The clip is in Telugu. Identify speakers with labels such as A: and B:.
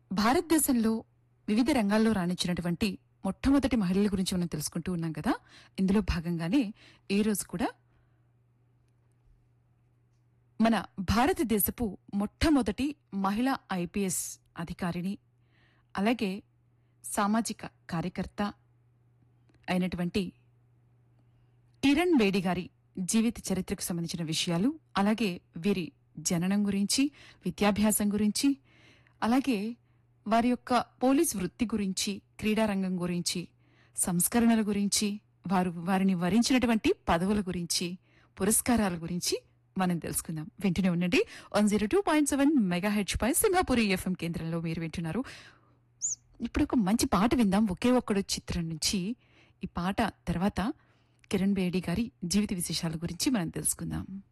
A: భారతదేశంలో వివిధ రంగాల్లో రాణించినటువంటి మొట్టమొదటి మహిళల గురించి మనం తెలుసుకుంటూ ఉన్నాం కదా ఇందులో భాగంగానే ఈ రోజు కూడా మన భారతదేశపు మొట్టమొదటి మహిళా ఐపీఎస్ అధికారిని అలాగే సామాజిక కార్యకర్త అయినటువంటి కిరణ్ బేడి గారి జీవిత చరిత్రకు సంబంధించిన విషయాలు అలాగే వీరి జననం గురించి విద్యాభ్యాసం గురించి అలాగే వారి యొక్క పోలీస్ వృత్తి గురించి క్రీడారంగం గురించి సంస్కరణల గురించి వారు వారిని వరించినటువంటి పదవుల గురించి పురస్కారాల గురించి మనం తెలుసుకుందాం వెంటనే ఉండండి one zero two point seven megahertz పై సింగాపురి ఎఫ్ఎం కేంద్రంలో మీరు వింటున్నారు ఇప్పుడు ఒక మంచి పాట విందాం ఒకే ఒక్కడు చిత్రం నుంచి ఈ పాట తర్వాత కిరణ్ బేడి గారి జీవిత విశేషాల గురించి మనం తెలుసుకుందాం